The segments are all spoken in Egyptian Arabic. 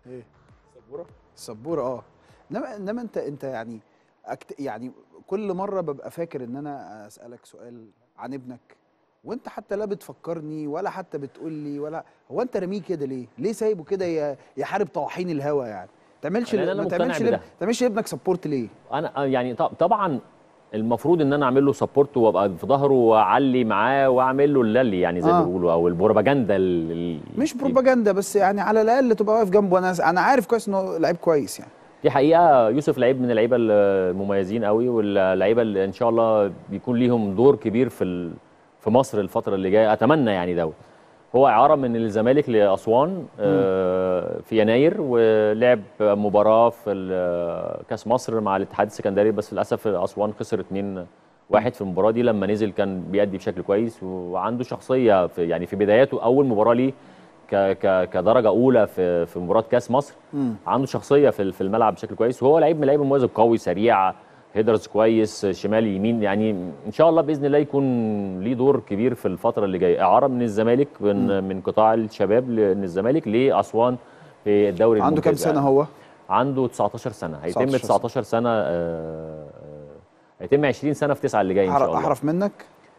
ايه سبوره سبوره اه انما انما انت انت يعني أكت... يعني كل مره ببقى فاكر ان انا اسالك سؤال عن ابنك وانت حتى لا بتفكرني ولا حتى بتقول لي ولا هو انت رميه كده ليه؟ ليه سايبه كده ي- يحارب طواحين الهوا يعني؟ تعملش لأن أنا ما مقتنع تعملش بده. ليه تعملش لابنك سبورت ليه؟ انا آه يعني طب طبعا المفروض ان انا اعمل له سبورت وابقى في ظهره واعلي معاه واعمل له اللي يعني زي ما آه. بيقولوا او البروباجندا ال- ال- مش بروباجندا بس يعني على الاقل تبقى واقف جنبه انا انا عارف كويس انه لعيب كويس يعني دي حقيقه يوسف لعيب من اللعيبه المميزين قوي واللعيبه اللي ان شاء الله بيكون ليهم دور كبير في ال- في مصر الفتره اللي جايه اتمنى يعني دوت هو اعاره من الزمالك لاسوان آه، في يناير ولعب مباراه في ال- كاس مصر مع الاتحاد السكندري بس للاسف اسوان خسر 2 واحد في المباراه دي لما نزل كان بيأدي بشكل كويس وعنده شخصيه في يعني في بداياته اول مباراه ليه ك ك كدرجه اولى في في مباراه كاس مصر مم. عنده شخصيه في في الملعب بشكل كويس وهو لعيب من اللعيبه المميزه قوي سريع هيدرز كويس شمال يمين يعني ان شاء الله باذن الله يكون ليه دور كبير في الفتره اللي جايه اعاره من الزمالك من, من قطاع الشباب ل- من الزمالك لاسوان في الدوري عنده كام الممتاز سنه يعني. هو؟ عنده 19 سنه هيتم 19 سنة. 19 سنه آه، آه، هيتم 20 سنه في 9 اللي جاي ان شاء أعرف- الله احرف منك؟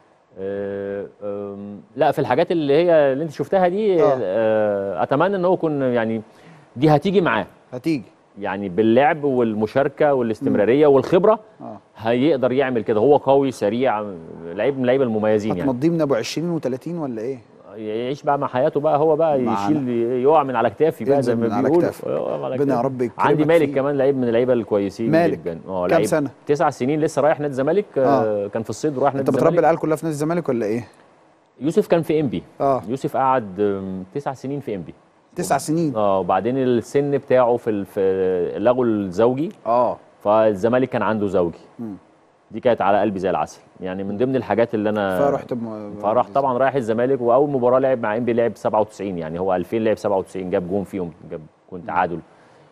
آه، آم، لا في الحاجات اللي هي اللي انت شفتها دي آه. آه، اتمنى ان هو يكون يعني دي هتيجي معاه هتيجي يعني باللعب والمشاركه والاستمراريه والخبره اه هيقدر يعمل كده هو قوي سريع لعيب من اللعيبه المميزين يعني هتمضيه من ابو 20 و30 ولا ايه؟ يعيش بقى مع حياته بقى هو بقى معنا. يشيل يقع من على كتافي بقى ينزل زي ما من على بيقولوا كتافي. يقع على ربنا يا كتافي. رب يكرمك عندي مالك فيه. كمان لعيب من اللعيبه الكويسين مالك. جدا اه كام لعيب سنة؟ تسع سنين لسه رايح نادي الزمالك آه. آه. كان في الصيد وراح نادي انت بتربي الزمالك العيال كلها في نادي الزمالك ولا ايه؟ يوسف كان في انبي اه يوسف قعد آم، تسع سنين في انبي تسع سنين اه وبعدين السن بتاعه في ال- في لغوا الزوجي اه فالزمالك كان عنده زوجي مم. دي كانت على قلبي زي العسل يعني من ضمن الحاجات اللي انا فرحت م... فراح طبعا رايح الزمالك واول مباراه لعب مع انبي لعب 97 يعني هو 2000 لعب 97 جاب جون فيهم جاب جون تعادل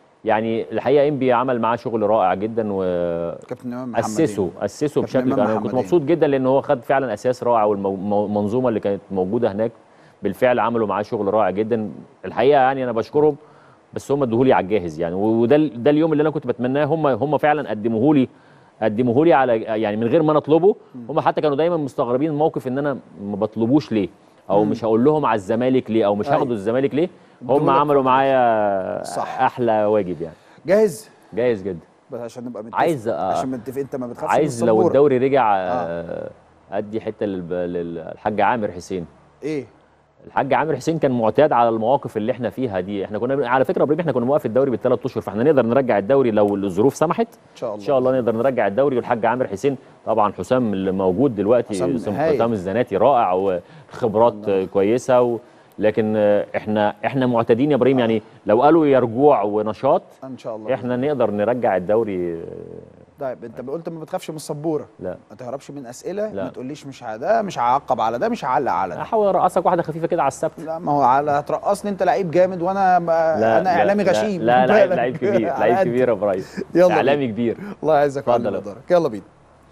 يعني الحقيقه انبي عمل معاه شغل رائع جدا واسسه كابتن امام محمدين اسسه كابتن بشكل إمام انا كنت محمدين. مبسوط جدا لان هو خد فعلا اساس رائع والمنظومه اللي كانت موجوده هناك بالفعل عملوا معاه شغل رائع جدا الحقيقه يعني انا بشكرهم بس هم ادوه لي على الجاهز يعني وده ال- ده اليوم اللي انا كنت بتمناه هم هم فعلا قدموه لي قدموه لي على يعني من غير ما انا اطلبه هم حتى كانوا دايما مستغربين الموقف ان انا ما بطلبوش ليه او مش هقول لهم على الزمالك ليه او مش أيوة. هاخدوا الزمالك ليه هم ادولك عملوا معايا صح. احلى واجب يعني جاهز جايز جدا بس عشان نبقى متفق عايز أ- عشان متفق انت ما بتخافش عايز من لو السبورة. الدوري رجع آه. ادي حته للب- للحاج عامر حسين ايه الحاج عامر حسين كان معتاد على المواقف اللي احنا فيها دي احنا كنا على فكره يا ابراهيم احنا كنا موقف الدوري بالثلاث اشهر فاحنا نقدر نرجع الدوري لو الظروف سمحت ان شاء الله ان شاء الله نقدر نرجع الدوري والحاج عامر حسين طبعا حسام اللي موجود دلوقتي حسام اسم- هايل. حسام الزناتي رائع وخبرات آه، كويسه و... لكن آه، احنا احنا معتادين يا ابراهيم يعني لو قالوا يا رجوع ونشاط ان شاء الله احنا نقدر نرجع الدوري آه، طيب انت قلت ما بتخافش من السبوره لا ما تهربش من اسئله لا. ما تقوليش مش ع- ده مش هعقب على ده مش هعلق على ده احاول ارقصك واحده خفيفه كده على السبت لا ما هو على هترقصني انت لعيب جامد وانا ما لا انا اعلامي لا غشيم لا خد لعيب بالك. لعيب كبير على لعيب قد. كبير يا ابراهيم يلا اعلامي كبير الله يعزك اتفضل ويعلي يا قدرك يلا بينا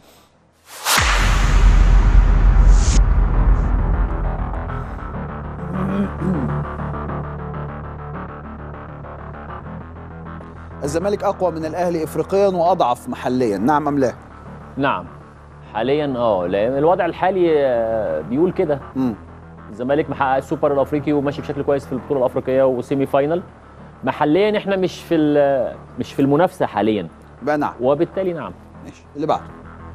الزمالك اقوى من الاهلي افريقيا واضعف محليا نعم ام لا نعم حاليا اه لان الوضع الحالي آه، بيقول كده مم. الزمالك محقق السوبر الافريقي وماشي بشكل كويس في البطوله الافريقيه وسيمي فاينل محليا احنا مش في ال- مش في المنافسه حاليا بقى نعم وبالتالي نعم ماشي اللي بعده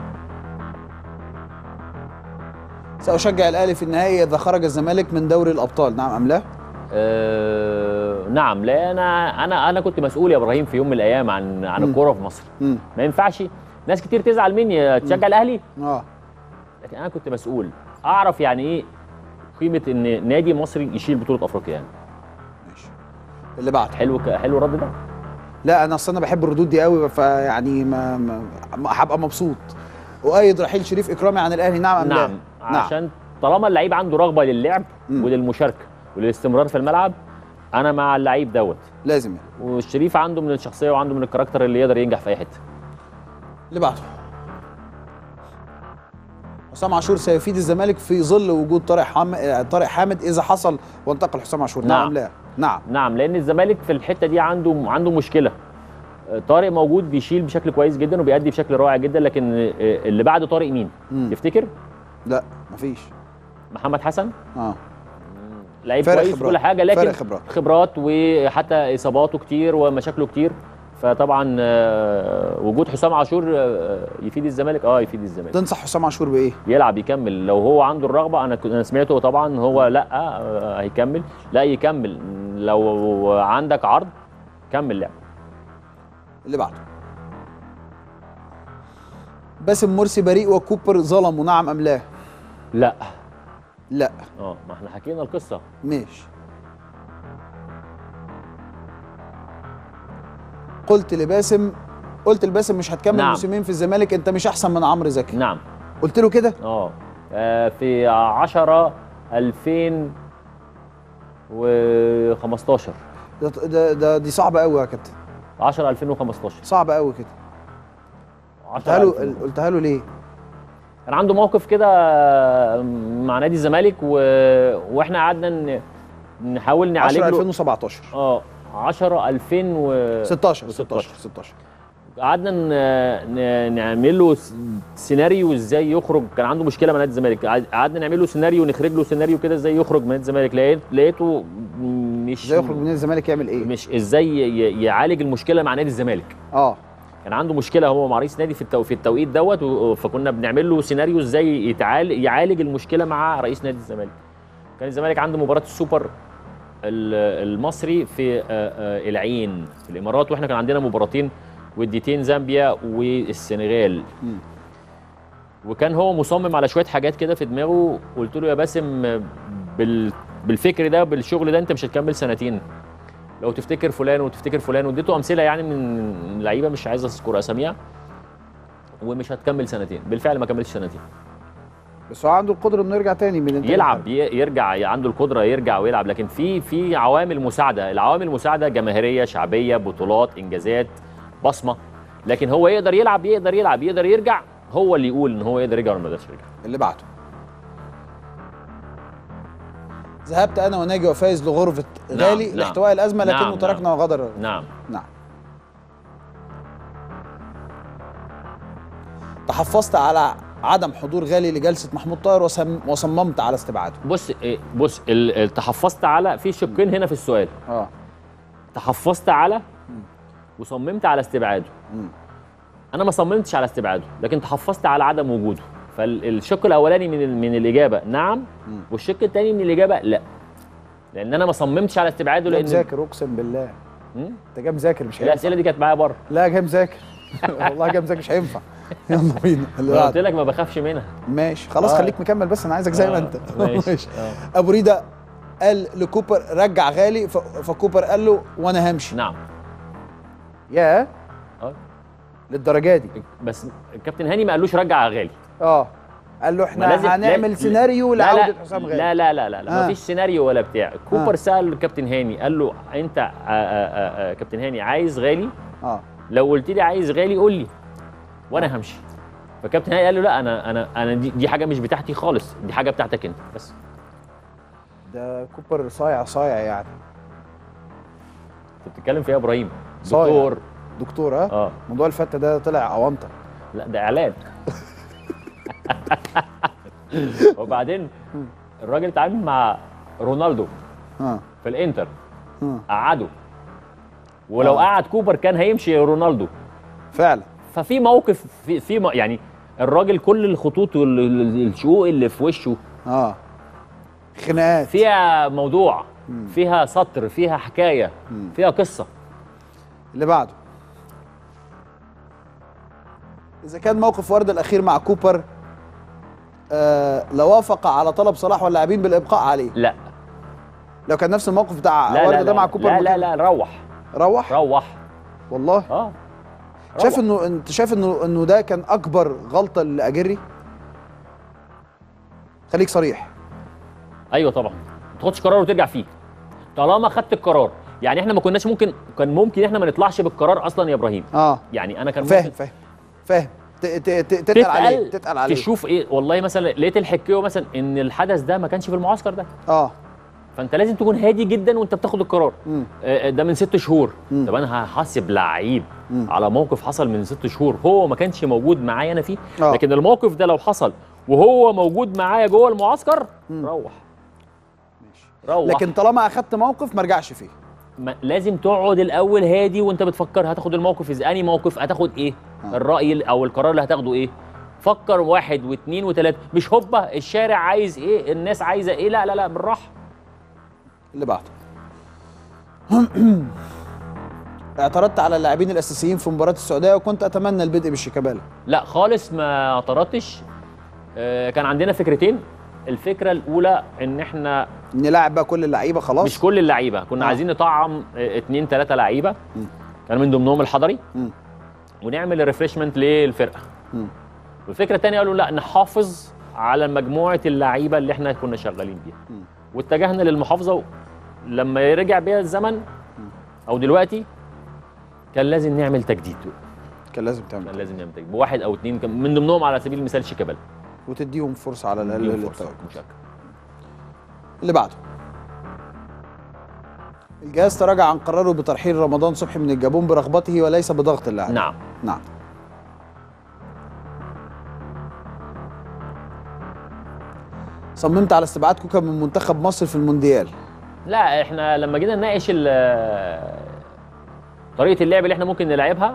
سأشجع الأهلي في النهاية إذا خرج الزمالك من دوري الأبطال نعم أم لا؟ أه نعم لا انا انا انا كنت مسؤول يا ابراهيم في يوم من الايام عن عن مم. الكوره في مصر مم. ما ينفعش ناس كتير تزعل مني تشجع الاهلي اه لكن انا كنت مسؤول اعرف يعني ايه قيمه ان نادي مصري يشيل بطوله افريقيا يعني ماشي اللي بعده حلو ك- حلو الرد ده لا أنا أصل أنا بحب الردود دي قوي فيعني ما, ما ما- هبقى مبسوط أؤيد رحيل شريف إكرامي عن الأهلي نعم أم لا؟ نعم عشان طالما اللعيب عنده رغبه للعب مم. وللمشاركه وللاستمرار في الملعب انا مع اللعيب دوت لازم يعني والشريف عنده من الشخصيه وعنده من الكاركتر اللي يقدر ينجح في اي حته اللي بعده حسام عاشور سيفيد الزمالك في ظل وجود طارق حامد طارق حامد اذا حصل وانتقل حسام عاشور نعم, نعم. أم لا نعم نعم لان الزمالك في الحته دي عنده عنده مشكله طارق موجود بيشيل بشكل كويس جدا وبيأدي بشكل رائع جدا لكن اللي بعد طارق مين مم. تفتكر لا مفيش محمد حسن اه لعيب فارق كويس خبرات. كل حاجه لكن فارق خبرات. خبرات وحتى اصاباته كتير ومشاكله كتير فطبعا آه، وجود حسام عاشور آه، يفيد الزمالك اه يفيد الزمالك تنصح حسام عاشور بايه؟ يلعب يكمل لو هو عنده الرغبه انا كنت- انا سمعته طبعا هو لا آه، هيكمل لا يكمل لو عندك عرض كمل لعب اللي بعده باسم مرسي بريء وكوبر ظلم نعم ام لا؟ لا لا اه ما احنا حكينا القصه ماشي قلت لباسم قلت لباسم مش هتكمل نعم. موسمين في الزمالك انت مش احسن من عمرو زكي نعم قلت له كده اه آه، في 10 2015 ده, ده, ده دي صعبه قوي يا كابتن 10 2015 صعبه قوي كده 10 قلتها له 2015. قلتها له ليه كان عنده موقف كده مع نادي الزمالك و... واحنا قعدنا ن... نحاول 10 نعالج له 2017 اه 10 2000 و 16 و 16 16 قعدنا ن... ن... نعمل له س- سيناريو ازاي يخرج كان عنده مشكله مع نادي الزمالك قعد- قعدنا نعمل له سيناريو نخرج له سيناريو كده ازاي يخرج من نادي الزمالك لقيت لقيته مش ازاي يخرج من نادي الزمالك يعمل ايه مش ازاي ي... يعالج المشكله مع نادي الزمالك اه كان عنده مشكله هو مع رئيس نادي في التو... في التوقيت دوت و... فكنا بنعمل له سيناريو ازاي يتعالج يعالج المشكله مع رئيس نادي الزمالك كان الزمالك عنده مباراه السوبر ال- المصري في آه، آه، العين في الامارات واحنا كان عندنا مباراتين وديتين زامبيا والسنغال مم. وكان هو مصمم على شويه حاجات كده في دماغه قلت له يا باسم آه، بال... بالفكر ده بالشغل ده انت مش هتكمل سنتين لو تفتكر فلان وتفتكر فلان واديته امثله يعني من لعيبه مش عايز اذكر اساميها ومش هتكمل سنتين بالفعل ما كملش سنتين بس هو عنده القدره انه يرجع تاني من انتاج يلعب ي- يرجع عنده القدره يرجع ويلعب لكن في في عوامل مساعده العوامل المساعده جماهيريه شعبيه بطولات انجازات بصمه لكن هو يقدر يلعب يقدر يلعب يقدر يرجع هو اللي يقول ان هو يقدر يرجع ولا ما يقدرش يرجع اللي بعده ذهبت انا وناجي وفايز لغرفه نعم، غالي نعم. لاحتواء الازمه لكنه نعم، تركنا وغدر نعم نعم تحفظت على عدم حضور غالي لجلسه محمود طاهر وسم وصممت على استبعاده بص إيه، بص ال- ال- تحفظت على في شقين هنا في السؤال اه تحفظت على وصممت على استبعاده مم. انا ما صممتش على استبعاده لكن تحفظت على عدم وجوده فالشق الاولاني من ال- من الاجابه نعم مم. والشق الثاني من الاجابه لا لان انا ما صممتش على استبعاده جاي لان مذاكر اقسم بالله مم؟ انت جاي مذاكر مش هينفع الاسئله دي كانت معايا بره لا جاي مذاكر والله جاي مذاكر مش هينفع يلا بينا اللي انا قلت بعده لك ما بخافش منها ماشي خلاص آه. خليك مكمل بس انا عايزك زي ما آه، انت ماشي ماشي آه. ابو ريده قال لكوبر رجع غالي ف- فكوبر قال له وانا همشي نعم يا آه. للدرجه دي بس الكابتن هاني ما قالوش رجع غالي اه قال له ما احنا لازم- هنعمل لا- سيناريو لا لعوده لا حسام غالي لا لا لا لا, لا آه. ما فيش سيناريو ولا بتاع كوبر آه. سال الكابتن هاني قال له انت آآ آآ آآ كابتن هاني عايز غالي اه لو قلت لي عايز غالي قول لي وانا همشي فكابتن هاني قال له لا انا انا انا دي, دي حاجه مش بتاعتي خالص دي حاجه بتاعتك انت بس ده كوبر صايع صايع يعني انت بتتكلم فيها يا ابراهيم صايع. دكتور دكتور ها اه موضوع الفتة ده طلع اونطه لا ده اعلان وبعدين الراجل اتعامل مع رونالدو اه في الانتر اه قعده ولو آه. قعد كوبر كان هيمشي رونالدو فعلا ففي موقف في, في م- يعني الراجل كل الخطوط والشقوق اللي في وشه اه خناقات فيها موضوع مم. فيها سطر فيها حكايه مم. فيها قصه اللي بعده اذا كان موقف ورد الاخير مع كوبر آه لوافق على طلب صلاح واللاعبين بالابقاء عليه لا لو كان نفس الموقف بتاع لا ورد لا ده لا مع كوبر لا ما لا كان- لا روح روح روح والله اه شايف روح. انه انت شايف انه انه ده كان اكبر غلطه لاجري خليك صريح ايوه طبعا ما تاخدش قرار وترجع فيه طالما خدت القرار يعني احنا ما كناش ممكن كان ممكن احنا ما نطلعش بالقرار اصلا يا ابراهيم اه يعني انا كان فاهم ممكن فاهم فاهم ت- ت- ت- تتقل عليه تتقل عليه تشوف ايه والله مثلا لقيت الحكايه مثلا ان الحدث ده ما كانش في المعسكر ده اه فانت لازم تكون هادي جدا وانت بتاخد القرار مم. آه، آه، ده من ست شهور مم. طب انا هحاسب لعيب مم. على موقف حصل من ست شهور هو ما كانش موجود معايا انا فيه آه. لكن الموقف ده لو حصل وهو موجود معايا جوه المعسكر مم. روح ماشي روح لكن طالما اخدت موقف ما ارجعش فيه ما لازم تقعد الاول هادي وانت بتفكر هتاخد الموقف ازاي انهي موقف هتاخد ايه آه. الراي ال- او القرار اللي هتاخده ايه فكر واحد واثنين وثلاثه مش هوبا الشارع عايز ايه الناس عايزه ايه لا لا لا بالراحه اللي بعده اعترضت على اللاعبين الاساسيين في مباراه السعوديه وكنت اتمنى البدء بالشيكابالا لا خالص ما اعترضتش آه، كان عندنا فكرتين الفكره الاولى ان احنا نلعب بقى كل اللعيبه خلاص مش كل اللعيبه كنا آه. عايزين نطعم آه، اتنين تلاته لعيبه مم. كان من ضمنهم الحضري مم. ونعمل ريفريشمنت للفرقه مم. والفكره الثانيه قالوا لا نحافظ على مجموعه اللعيبه اللي احنا كنا شغالين بيها مم. واتجهنا للمحافظه و- لما يرجع بيها الزمن او دلوقتي كان لازم نعمل تجديد كان لازم كان تعمل لازم نعمل تجديد بواحد او اتنين كان من ضمنهم على سبيل المثال شيكابالا وتديهم فرصه على الاقل نديهم فرصة، للتواجد مش أكتر. اللي بعده الجهاز تراجع عن قراره بترحيل رمضان صبحي من الجابون برغبته وليس بضغط اللاعب نعم نعم صممت على استبعاد كوكا من منتخب مصر في المونديال لا احنا لما جينا نناقش ال- طريقه اللعب اللي احنا ممكن نلعبها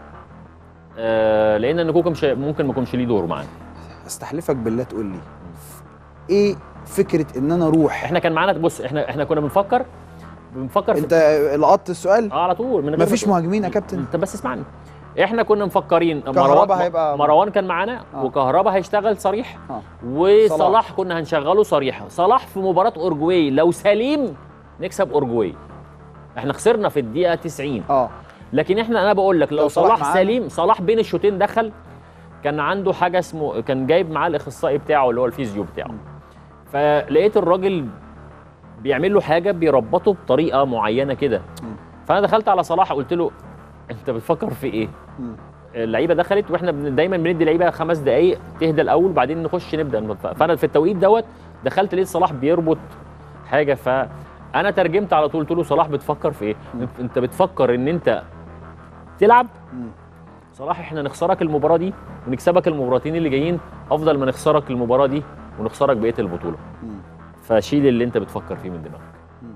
آه، لقينا ان كوكا مش ممكن ما يكونش ليه دور معانا استحلفك بالله تقول لي ايه فكره ان انا اروح احنا كان معانا بص احنا احنا كنا بنفكر بنفكر في انت لقطت السؤال اه على طول من غير مفيش ما- مهاجمين يا كابتن انت بس اسمعني احنا كنا مفكرين كهربا مروان- هيبقى- مروان كان معانا آه. وكهربا هيشتغل صريح اه وصلاح كنا هنشغله صريح صلاح في مباراه اورجواي لو سليم نكسب اورجواي احنا خسرنا في الدقيقه 90 اه لكن احنا انا بقول لك لو, لو صلاح صلاح, معانا. سليم صلاح بين الشوطين دخل كان عنده حاجه اسمه كان جايب معاه الاخصائي بتاعه اللي هو الفيزيو بتاعه فلقيت الراجل بيعمل له حاجه بيربطه بطريقه معينه كده مم. فانا دخلت على صلاح قلت له انت بتفكر في ايه مم. اللعيبه دخلت واحنا بن- دايما بندي اللعيبه خمس دقائق تهدى الاول وبعدين نخش نبدا ف- فانا في التوقيت دوت دخلت لقيت صلاح بيربط حاجه فانا ترجمت على طول قلت له صلاح بتفكر في ايه مم. انت بتفكر ان انت تلعب مم. صلاح احنا نخسرك المباراه دي ونكسبك المباراتين اللي جايين افضل ما نخسرك المباراه دي ونخسرك بقيه البطوله مم. فشيل اللي انت بتفكر فيه من دماغك مم.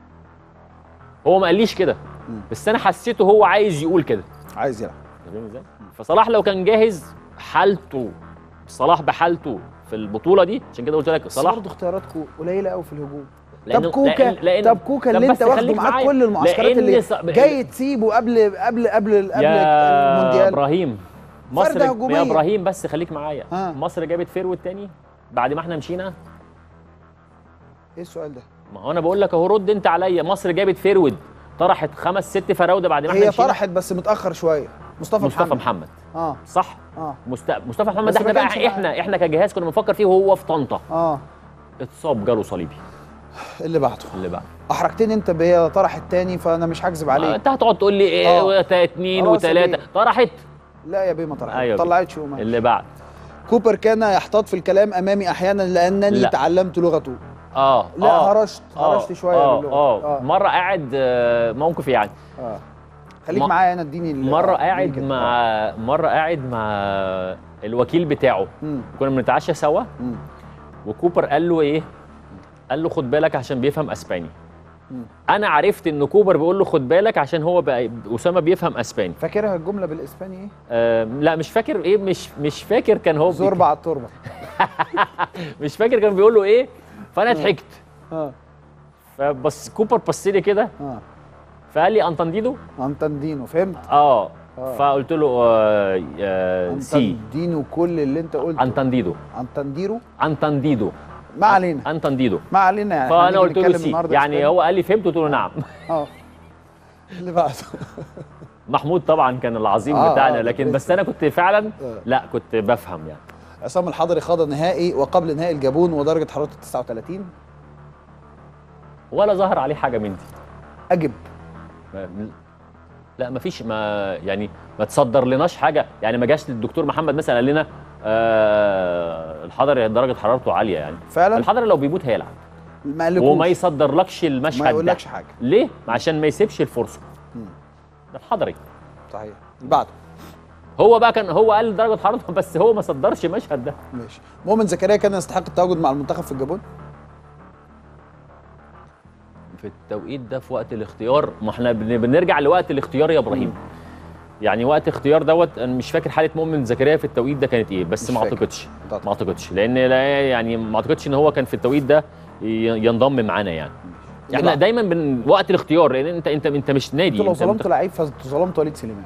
هو ما قاليش كده مم. بس انا حسيته هو عايز يقول كده عايز يلعب فاهم ازاي؟ فصلاح لو كان جاهز حالته صلاح بحالته في البطوله دي عشان كده قلت لك بس صلاح برضه اختياراتكم قليله قوي في الهجوم لأنه- طب كوكا لأن- لأن- طب كوكا اللي طب انت بس واخده خليك معاك معايا. كل المعسكرات لأن اللي ص- جاي تسيبه قبل قبل قبل قبل يا المونديال ابراهيم مصر فردة هجومية. يا ابراهيم بس خليك معايا ها. مصر جابت فيرود تاني بعد ما احنا مشينا ايه السؤال ده؟ ما هو انا بقول لك اهو رد انت عليا مصر جابت فيرود طرحت خمس ست فراوده بعد ما احنا هي مشينا طرحت بس متاخر شويه مصطفى, مصطفى محمد, محمد اه صح اه مست... مصطفى محمد بس ده احنا ما كانش بقى معاه. احنا احنا كجهاز كنا بنفكر فيه وهو في طنطا اه اتصاب جاله صليبي اللي بعده اللي بعد احرجتني انت بهي طرحت تاني فانا مش هكذب آه، عليك انت هتقعد تقول لي ايه آه. وت- اتنين خلاص يا وتلاته بيه. طرحت لا يا بيه ما طلعت أيوة ما بيه. طلعتش وما اللي بعد كوبر كان يحتاط في الكلام امامي احيانا لانني لا. تعلمت لغته اه لا آه. هرشت آه، هرشت شويه آه باللغه اه مره قاعد آه، موقف يعني اه خليك م- معايا انا اديني ال- مره آه، قاعد اديني كده. مع مره قاعد مع الوكيل بتاعه مم. كنا بنتعشى سوا مم. وكوبر قال له ايه قال له خد بالك عشان بيفهم اسباني مم. انا عرفت ان كوبر بيقول له خد بالك عشان هو بقى اسامه بيفهم اسباني فاكرها الجمله بالاسباني ايه؟ آه لا مش فاكر ايه مش مش فاكر كان هو بي- زوربه على التربه مش فاكر كان بيقول له ايه فانا ضحكت اه فبس كوبر بص لي كده اه فقال لي انتنديدو انتندينو فهمت؟ اه آه. فقلت له آه آه سي انتندينو كل اللي انت قلته انتنديدو انتنديرو انتنديدو ما علينا انتنديدو ما علينا يعني فانا هنيجي قلت له نتكلم سي النهاردة يعني إسباني. هو قال لي فهمت قلت له نعم اه اللي بعده محمود طبعا كان العظيم آه، بتاعنا آه، لكن لسه. بس انا كنت فعلا آه. لا كنت بفهم يعني عصام الحضري خاض نهائي وقبل نهائي الجابون ودرجه حرارته 39 ولا ظهر عليه حاجه من دي اجب ما- لا ما فيش ما يعني ما تصدر لناش حاجه يعني ما جاش الدكتور محمد مثلا قال لنا آه الحضري درجه حرارته عاليه يعني فعلا الحضري لو بيموت هيلعب ما قالكوش وما يصدرلكش ما المشهد ده يقولكش حاجه ليه عشان ما يسيبش الفرصه مم. ده الحضري صحيح اللي بعده هو بقى كان هو قال درجه حرارته بس هو ما صدرش المشهد ده ماشي مؤمن زكريا كان يستحق التواجد مع المنتخب في الجابون في التوقيت ده في وقت الاختيار ما احنا بن- بنرجع لوقت الاختيار يا ابراهيم يعني وقت اختيار دوت انا مش فاكر حاله مؤمن زكريا في التوقيت ده كانت ايه بس مش ما فاكر. اعتقدش طب. ما اعتقدش لان لا يعني ما اعتقدش ان هو كان في التوقيت ده ي- ينضم معانا يعني اللي احنا بعده. دايما بن وقت الاختيار لان انت انت انت مش نادي انتوا لو انت ظلمتوا منتخب. لعيب فظلمت وليد سليمان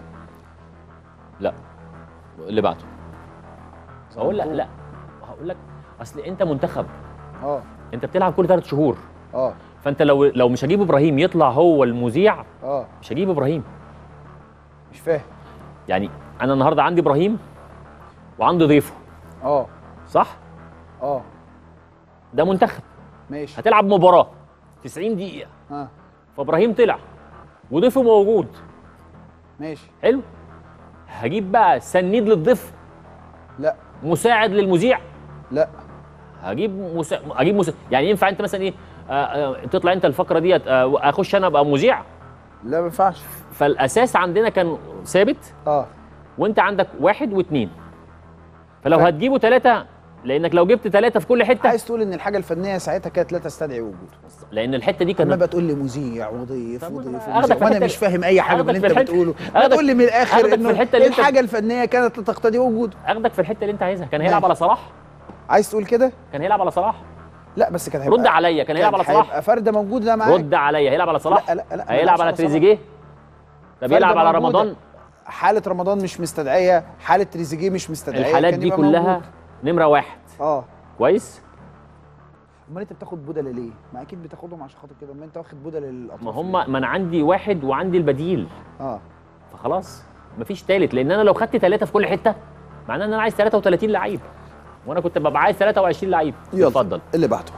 لا اللي بعده اقول لا لا هقول لك اصل انت منتخب اه انت بتلعب كل ثلاث شهور اه فانت لو لو مش هجيب ابراهيم يطلع هو المذيع اه مش هجيب ابراهيم مش فاهم يعني انا النهارده عندي ابراهيم وعندي ضيفه اه صح اه ده منتخب ماشي هتلعب مباراه 90 دقيقه اه فابراهيم طلع وضيفه موجود ماشي حلو هجيب بقى سنيد للضيف لا مساعد للمذيع لا هجيب مسا... اجيب مسا... يعني ينفع انت مثلا ايه آه آه تطلع انت الفقره ديت آه اخش انا ابقى مذيع لا ما ينفعش فالاساس عندنا كان ثابت اه وانت عندك واحد واثنين فلو ف- هتجيبوا ثلاثه لانك لو جبت ثلاثه في كل حته عايز تقول ان الحاجه الفنيه ساعتها كانت لا تستدعي وجوده لان الحته دي اما كان بقى تقول لي مذيع وضيف طب وضيف أنا ومذيع آخدك في وانا الحتة- مش فاهم اي حاجه من آخدك اللي في انت الحتة- بتقوله ما آخدك- تقول لي من الاخر آخدك في انه الحتة اللي أنت- الحاجه الفنيه كانت لا تقتضي وجوده اخدك في الحته اللي انت عايزها كان هيلعب ماشي. على صلاح عايز تقول كده كان هيلعب على صلاح لا بس كان هيبقى رد عليا كان هيلعب على كان صلاح هيبقى فرده موجود ده معاك رد عليا هيلعب على صلاح لا لا لا ما هيلعب يلعبش على صلاح. تريزيجيه طب فردة يلعب على موجودة. رمضان حاله رمضان مش مستدعيه حاله تريزيجيه مش مستدعيه الحالات كان دي يبقى كلها موجود. نمره واحد اه كويس امال انت بتاخد بدله ليه؟ ما اكيد بتاخدهم عشان خاطر كده ما انت واخد بدله للاطراف ما ليه؟ هم ما انا عندي واحد وعندي البديل اه فخلاص مفيش تالت لان انا لو خدت ثلاثه في كل حته معناه ان انا عايز 33 لعيب وانا كنت ببقى عايز 23 لعيب يلا اتفضل اللي بعده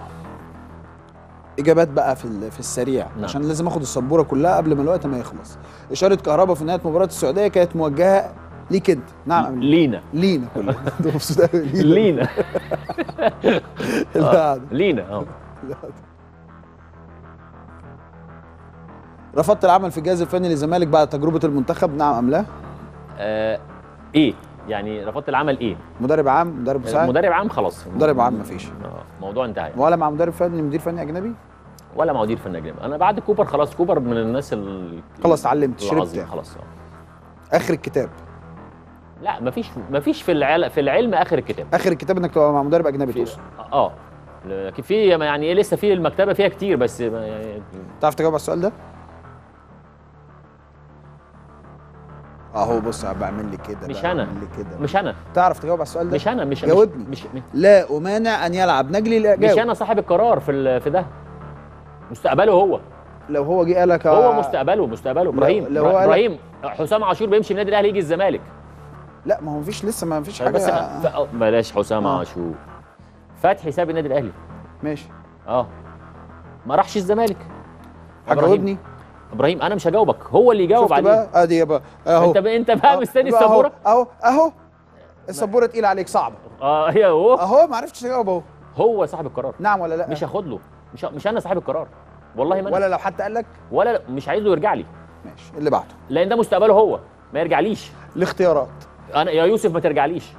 اجابات بقى في ال- في السريع نعم. عشان لازم اخد السبوره كلها قبل ما الوقت ما يخلص اشاره كهرباء في نهايه مباراه السعوديه كانت موجهه ليك انت نعم أمين. لينا لينا كلنا ده مبسوط أوي. لينا لينا اللي بعده. لينا اه اللي بعده. رفضت العمل في الجهاز الفني للزمالك بعد تجربه المنتخب نعم ام لا آه، ايه يعني رفضت العمل ايه مدرب عام مدرب مساعد مدرب عام خلاص مدرب عام مفيش آه، موضوع انتهى ولا مع مدرب فني مدير فني اجنبي ولا مدير فني اجنبي انا بعد كوبر خلاص كوبر من الناس ال خلاص اتعلمت شربت العظيم يعني. خلاص آه. اخر الكتاب لا مفيش مفيش في العلم في العلم اخر الكتاب اخر الكتاب انك تبقى مع مدرب اجنبي في تقصد اه لكن في يعني ايه لسه في المكتبه فيها كتير بس ما- يعني تعرف تجاوب على السؤال ده؟ اهو بص بعمل لي كده مش بقى، أنا. بعمل لي كده مش انا تعرف تجاوب على السؤال ده؟ مش انا مش جاوبني. مش مش, لا امانع ان يلعب نجلي لا مش جاوب انا صاحب القرار في ال- في ده مستقبله هو لو هو جه قال لك هو آه، مستقبله مستقبله ابراهيم لو هو قال- ابراهيم حسام عاشور بيمشي من النادي الاهلي يجي الزمالك لا ما هو مفيش لسه ما فيش حاجه بس ف... آه، بلاش حسام آه. عاشور فتحي ساب النادي الاهلي ماشي اه ما راحش الزمالك إبراهيم- هجاوبني ابراهيم انا مش هجاوبك هو اللي يجاوب شفت عليه بقى ادي بقى اهو انت ب... انت بقى أهو، مستني بقى أهو، السبوره اهو اهو السبوره تقيله عليك صعبه اه هي هو اهو ما عرفتش تجاوب اهو هو صاحب القرار نعم ولا لا مش هاخد له مش مش انا صاحب القرار والله ما أنا. ولا لو حتى قال لك ولا مش عايزه يرجع لي ماشي اللي بعده لان ده مستقبله هو ما يرجعليش الاختيارات انا يا يوسف ما ترجعليش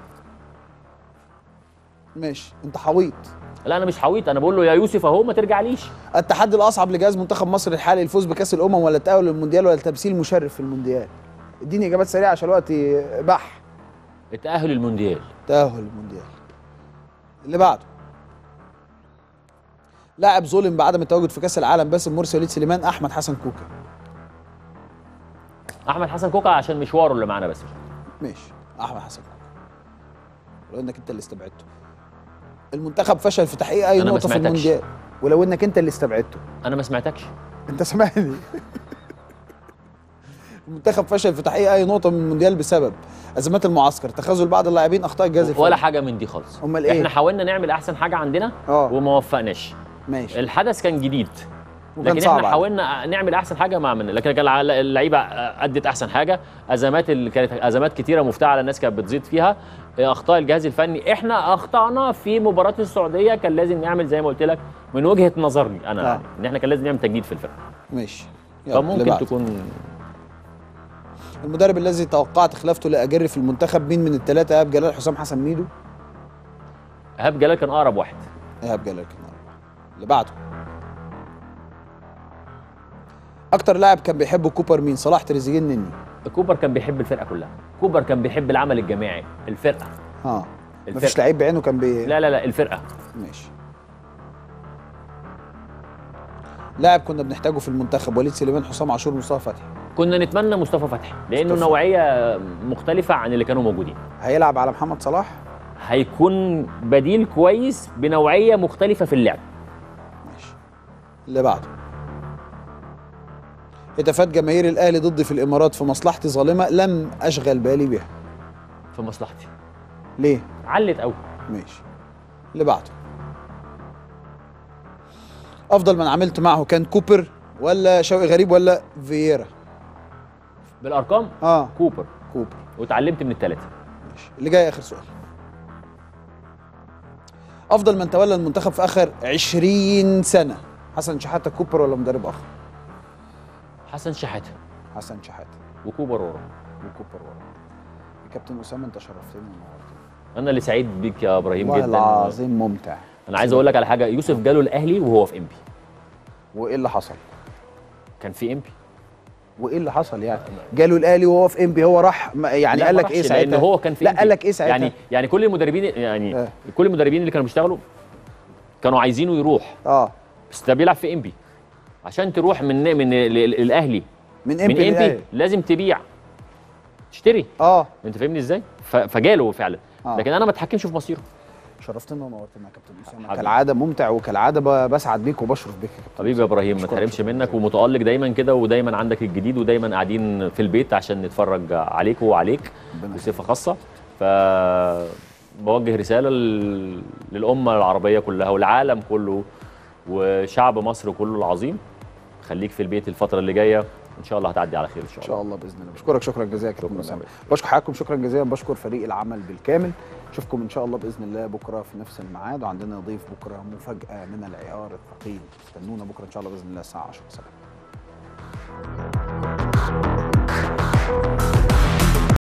ماشي انت حويط لا انا مش حويط انا بقول له يا يوسف اهو ما ترجعليش التحدي الاصعب لجهاز منتخب مصر الحالي الفوز بكاس الامم ولا التاهل للمونديال ولا التمثيل مشرف في المونديال اديني اجابات سريعه عشان الوقت بح التاهل المونديال تاهل المونديال اللي بعده لاعب ظلم بعدم التواجد في كاس العالم باسم مرسي وليد سليمان احمد حسن كوكا احمد حسن كوكا عشان مشواره اللي معانا بس ماشي احمد حسن كوكا ولو انك انت اللي استبعدته المنتخب فشل في تحقيق اي أنا ما نقطه في سمعتكش. المونديال ولو انك انت اللي استبعدته انا ما سمعتكش انت سامعني المنتخب فشل في تحقيق اي نقطه من المونديال بسبب ازمات المعسكر تخاذل بعض اللاعبين اخطاء الجهاز الفني ولا حاجه من دي خالص أمال إيه؟ احنا حاولنا نعمل احسن حاجه عندنا اه وما وفقناش ماشي الحدث كان جديد وكان لكن صعب احنا عليه. حاولنا نعمل احسن حاجه ما عملنا لكن كان الع- اللعيبه ادت احسن حاجه ازمات اللي كانت ازمات كتيره مفتعله الناس كانت بتزيد فيها اخطاء الجهاز الفني احنا اخطانا في مباراه السعوديه كان لازم نعمل زي ما قلت لك من وجهه نظري انا آه. يعني ان احنا كان لازم نعمل تجديد في الفرقه ماشي يلا، اللي فممكن بعده. تكون المدرب الذي توقعت خلافته لاجر في المنتخب مين من الثلاثه ايهاب جلال حسام حسن ميدو ايهاب جلال كان اقرب واحد ايهاب جلال كان أربعة. اللي بعده اكتر لاعب كان بيحبه كوبر مين صلاح تريزيجيه النني كوبر كان بيحب الفرقه كلها كوبر كان بيحب العمل الجماعي الفرقه اه الفرقة. مفيش لعيب بعينه كان بي لا لا لا الفرقه ماشي لاعب كنا بنحتاجه في المنتخب وليد سليمان حسام عاشور مصطفى فتحي كنا نتمنى مصطفى فتحي لانه مصطفى. نوعيه مختلفه عن اللي كانوا موجودين هيلعب على محمد صلاح هيكون بديل كويس بنوعيه مختلفه في اللعب ماشي اللي بعده هتافات جماهير الاهلي ضدي في الامارات في مصلحتي ظالمه لم اشغل بالي بها في مصلحتي ليه علت قوي ماشي اللي بعده افضل من عملت معه كان كوبر ولا شوقي غريب ولا فييرا بالارقام اه كوبر كوبر واتعلمت من الثلاثه ماشي اللي جاي اخر سؤال افضل من تولى المنتخب في اخر 20 سنه حسن شحاته كوبر ولا مدرب اخر حسن شحاته حسن شحاته وكوبر ورا وكوبر ورا كابتن اسامه انت شرفتني ونورتني انا اللي سعيد بيك يا ابراهيم والله جدا العظيم ممتع انا عايز اقول لك على حاجه يوسف جاله الاهلي وهو في امبي وايه اللي حصل كان في امبي وايه اللي حصل يعني جاله الاهلي وهو في ام بي هو راح ما- يعني لا، قال ما لك ايه راحش، ساعتها لان هو كان في لا إمبي. قال لك ايه ساعتها يعني يعني كل المدربين يعني آه. كل المدربين اللي كانوا بيشتغلوا كانوا عايزينه يروح اه بس ده بيلعب في امبي عشان تروح من من ال- ال- الاهلي من ام من بي امبي لازم تبيع تشتري اه انت فاهمني ازاي ف- فجاله فعلا آه. لكن انا ما اتحكمش في مصيره شرفتنا ونورتنا يا كابتن اسامه حبيبي. كالعاده ممتع وكالعاده ب- بسعد بيك وبشرف بيك يا كابتن حبيبي يا ابراهيم ما أشكرك تحرمش شكراً منك جزيلاً. ومتالق دايما كده ودايما عندك الجديد ودايما قاعدين في البيت عشان نتفرج عليك وعليك ربنا بصفه خاصه ف بوجه رساله لل- للامه العربيه كلها والعالم كله وشعب مصر كله العظيم خليك في البيت الفتره اللي جايه ان شاء الله هتعدي على خير ان شاء ان الله شاء الله باذن الله بشكرك شكرا جزيلا يا كابتن شكراً اسامه يا بشكر حضراتكم شكرا جزيلا بشكر فريق العمل بالكامل اشوفكم ان شاء الله باذن الله بكره في نفس الميعاد وعندنا ضيف بكره مفاجاه من العيار الثقيل استنونا بكره ان شاء الله باذن الله الساعه 10 سلام